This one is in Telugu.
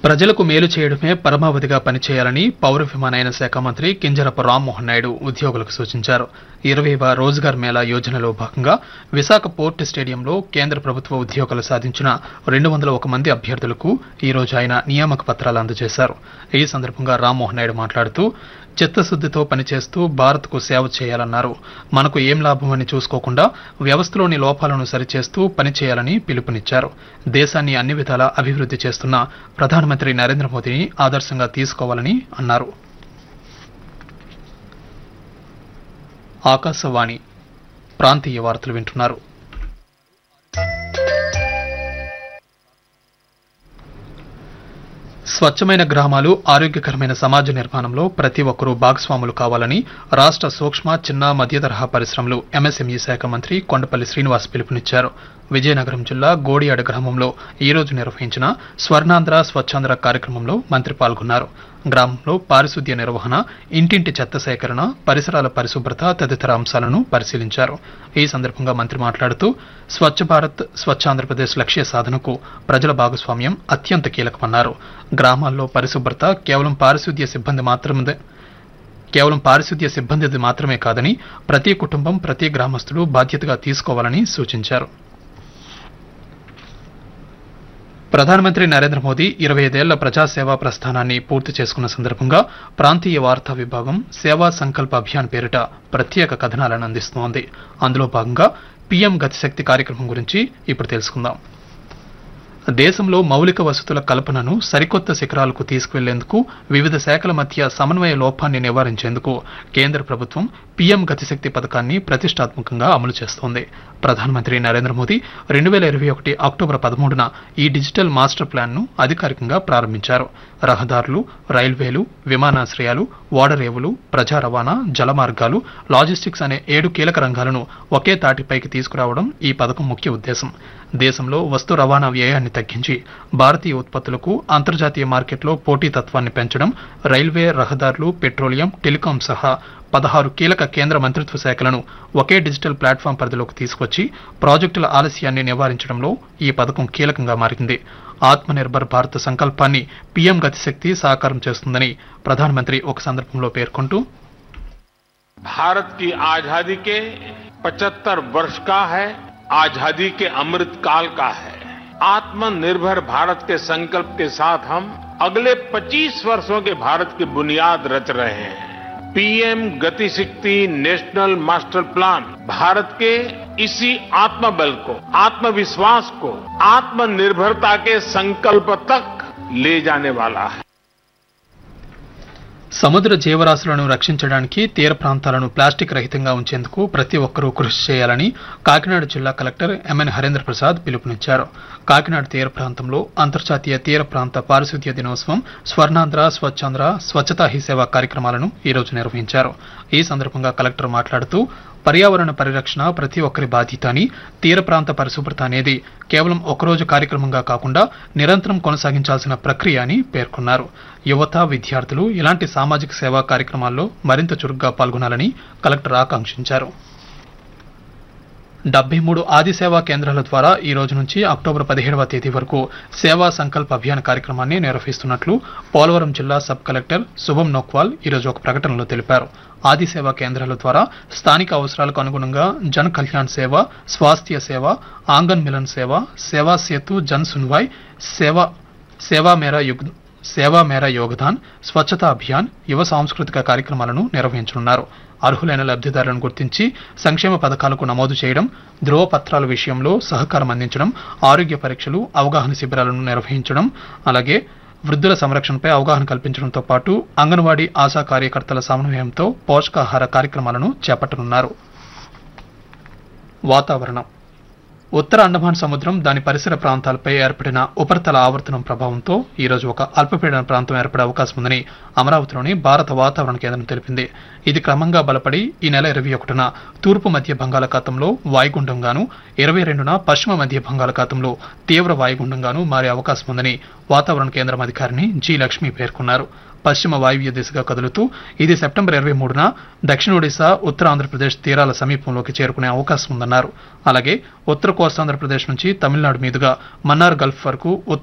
ప్రజలకు మేలు చేయడమే పరమావధిగా పనిచేయాలని పౌర విమానయాన శాఖ మంత్రి కింజరపు రామ్మోహన్ నాయుడు ఉద్యోగులకు సూచించారు ఇరవైవ రోజ్గార్ మేళా యోజనలో భాగంగా విశాఖ పోర్ట్ స్టేడియంలో కేంద్ర ప్రభుత్వ ఉద్యోగులు సాధించిన రెండు వందల ఒక మంది అభ్యర్థులకు ఈ రోజు ఆయన నియామక పత్రాలు అందజేశారు ఈ సందర్భంగా రామ్మోహన్ నాయుడు మాట్లాడుతూ చిత్తశుద్దితో పనిచేస్తూ భారత్కు సేవ చేయాలన్నారు మనకు ఏం లాభమని చూసుకోకుండా వ్యవస్థలోని లోపాలను సరిచేస్తూ పనిచేయాలని పిలుపునిచ్చారు దేశాన్ని అన్ని విధాలా అభివృద్ధి చేస్తున్న ప్రధానమంత్రి నరేంద్ర మోదీని ఆదర్శంగా తీసుకోవాలని అన్నారు ఆకాశవాణి ప్రాంతీయ వార్తలు వింటున్నారు స్వచ్ఛమైన గ్రామాలు ఆరోగ్యకరమైన సమాజ నిర్మాణంలో ప్రతి ఒక్కరూ భాగస్వాములు కావాలని రాష్ట్ర సూక్ష్మ చిన్న మధ్య తరహా పరిశ్రమలు ఎంఎస్ఎంఈ శాఖ మంత్రి కొండపల్లి శ్రీనివాస్ పిలుపునిచ్చారు విజయనగరం జిల్లా గోడియాడ గ్రామంలో ఈ రోజు నిర్వహించిన స్వర్ణాంధ్ర స్వచ్ఛాంధ్ర కార్యక్రమంలో మంత్రి పాల్గొన్నారు గ్రామంలో పారిశుద్ధ్య నిర్వహణ ఇంటింటి చెత్త సేకరణ పరిసరాల పరిశుభ్రత తదితర అంశాలను పరిశీలించారు ఈ సందర్భంగా మంత్రి మాట్లాడుతూ స్వచ్ఛ భారత్ స్వచ్ఛ ఆంధ్రప్రదేశ్ లక్ష్య సాధనకు ప్రజల భాగస్వామ్యం అత్యంత కీలకమన్నారు గ్రామాల్లో పరిశుభ్రత కేవలం పారిశుద్ధ్య సిబ్బంది మాత్రమే కేవలం పారిశుద్ధ్య సిబ్బందిది మాత్రమే కాదని ప్రతి కుటుంబం ప్రతి గ్రామస్తులు బాధ్యతగా తీసుకోవాలని సూచించారు ప్రధానమంత్రి నరేంద్ర మోదీ ఇరవై ఐదేళ్ల ప్రజాసేవా ప్రస్థానాన్ని పూర్తి చేసుకున్న సందర్భంగా ప్రాంతీయ వార్తా విభాగం సేవా సంకల్ప అభియాన్ పేరిట ప్రత్యేక కథనాలను అందిస్తోంది అందులో భాగంగా పీఎం గతిశక్తి కార్యక్రమం గురించి ఇప్పుడు తెలుసుకుందాం దేశంలో మౌలిక వసతుల కల్పనను సరికొత్త శిఖరాలకు తీసుకువెళ్లేందుకు వివిధ శాఖల మధ్య సమన్వయ లోపాన్ని నివారించేందుకు కేంద్ర ప్రభుత్వం పీఎం గతిశక్తి పథకాన్ని ప్రతిష్టాత్మకంగా అమలు చేస్తోంది ప్రధానమంత్రి నరేంద్ర మోదీ రెండు వేల ఇరవై ఒకటి అక్టోబర్ పదమూడున ఈ డిజిటల్ మాస్టర్ ప్లాన్ను అధికారికంగా ప్రారంభించారు రహదారులు రైల్వేలు విమానాశ్రయాలు ఓడరేవులు ప్రజా రవాణా జలమార్గాలు లాజిస్టిక్స్ అనే ఏడు కీలక రంగాలను ఒకే తాటిపైకి తీసుకురావడం ఈ పథకం ముఖ్య ఉద్దేశం దేశంలో వస్తు రవాణా వ్యయాన్ని తగ్గించి భారతీయ ఉత్పత్తులకు అంతర్జాతీయ మార్కెట్లో పోటీతత్వాన్ని పెంచడం రైల్వే రహదారులు పెట్రోలియం టెలికాం సహా పదహారు కీలక కేంద్ర మంత్రిత్వ శాఖలను ఒకే డిజిటల్ ప్లాట్ఫామ్ పరిధిలోకి తీసుకొచ్చి ప్రాజెక్టుల ఆలస్యాన్ని నివారించడంలో ఈ పథకం కీలకంగా మారింది ఆత్మనిర్భర్ భారత్ సంకల్పాన్ని పీఎం గతిశక్తి సాకారం చేస్తుందని ప్రధానమంత్రి ఒక సందర్భంలో పేర్కొంటూ भारत की आजादी के 75 वर्ष का है आजादी के अमृत काल का है आत्मनिर्भर भारत के संकल्प के साथ हम अगले 25 वर्षों के भारत की बुनियाद रच रहे हैं PM Gatishakti national master plan Bharat के इसी आत्मबल को आत्मविश्वास को आत्मनिर्भरता के संकल्प तक ले जाने वाला है సముద్ర జీవరాశులను రక్షించడానికి తీర ప్రాంతాలను ప్లాస్టిక్ రహితంగా ఉంచేందుకు ప్రతి ఒక్కరూ కృషి చేయాలని కాకినాడ జిల్లా కలెక్టర్ ఎంఎన్ హరేంద్ర ప్రసాద్ పిలుపునిచ్చారు కాకినాడ తీర ప్రాంతంలో అంతర్జాతీయ తీర ప్రాంత పారిశుద్ధ్య దినోత్సవం స్వర్ణాంధ్ర స్వచ్ఛాంధ్ర స్వచ్ఛతా హీ సేవ కార్యక్రమాలను ఈ రోజు నిర్వహించారు ఈ సందర్భంగా కలెక్టర్ మాట్లాడుతూ పర్యావరణ పరిరక్షణ ప్రతి ఒక్కరి బాధ్యత అని తీర ప్రాంత పరిశుభ్రత అనేది కేవలం ఒకరోజు కార్యక్రమంగా కాకుండా నిరంతరం కొనసాగించాల్సిన ప్రక్రియ అని పేర్కొన్నారు యువత విద్యార్థులు ఇలాంటి సామాజిక సేవా కార్యక్రమాల్లో మరింత చురుగ్గా పాల్గొనాలని కలెక్టర్ ఆకాంక్షించారు డెబ్బై మూడు ఆది సేవా కేంద్రాల ద్వారా ఈ రోజు నుంచి అక్టోబర్ పదిహేడవ తేదీ వరకు సేవా సంకల్ప అభియాన్ కార్యక్రమాన్ని నిర్వహిస్తున్నట్లు పోలవరం జిల్లా సబ్ కలెక్టర్ శుభం నోక్వాల్ ఈరోజు ఒక ప్రకటనలో తెలిపారు ఆది సేవా కేంద్రాల ద్వారా స్థానిక అవసరాలకు అనుగుణంగా జన్ కళ్యాణ్ సేవ స్వాస్థ్య సేవ ఆంగన్ మిలన్ సేవ సేవా సేతు జన్ సున్వాయ్ సేవ సేవా మేరా యుగ్ సేవా మేరా యోగదాన్ స్వచ్ఛతా అభియాన్ యువ సాంస్కృతిక కార్యక్రమాలను నిర్వహించనున్నారు అర్హులైన లబ్ధిదారులను గుర్తించి సంక్షేమ పథకాలకు నమోదు చేయడం ధ్రువపత్రాల విషయంలో సహకారం అందించడం ఆరోగ్య పరీక్షలు అవగాహన శిబిరాలను నిర్వహించడం అలాగే వృద్ధుల సంరక్షణపై అవగాహన కల్పించడంతో పాటు అంగన్వాడీ ఆశా కార్యకర్తల సమన్వయంతో పోషకాహార కార్యక్రమాలను చేపట్టనున్నారు వాతావరణం ఉత్తర అండమాన్ సముద్రం దాని పరిసర ప్రాంతాలపై ఏర్పడిన ఉపరితల ఆవర్తనం ప్రభావంతో ఈ రోజు ఒక అల్పపీడన ప్రాంతం ఏర్పడే అవకాశం ఉందని అమరావతిలోని భారత వాతావరణ కేంద్రం తెలిపింది ఇది క్రమంగా బలపడి ఈ నెల ఇరవై ఒకటిన తూర్పు మధ్య బంగాళాఖాతంలో వాయుగుండంగాను ఇరవై రెండున పశ్చిమ మధ్య బంగాళాఖాతంలో తీవ్ర వాయుగుండంగాను మారే అవకాశం ఉందని వాతావరణ కేంద్రం అధికారిని జి లక్ష్మి పేర్కొన్నారు పశ్చిమ వాయువ్య దిశగా కదులుతూ ఇది సెప్టెంబర్ ఇరవై మూడున దక్షిణ ఒడిశా ఉత్తర ఆంధ్రప్రదేశ్ తీరాల సమీపంలోకి చేరుకునే అవకాశం ఉందన్నారు అలాగే ఉత్తర కోస్తాంధ్రప్రదేశ్ నుంచి తమిళనాడు మీదుగా మన్నార్ గల్ఫ్ వరకు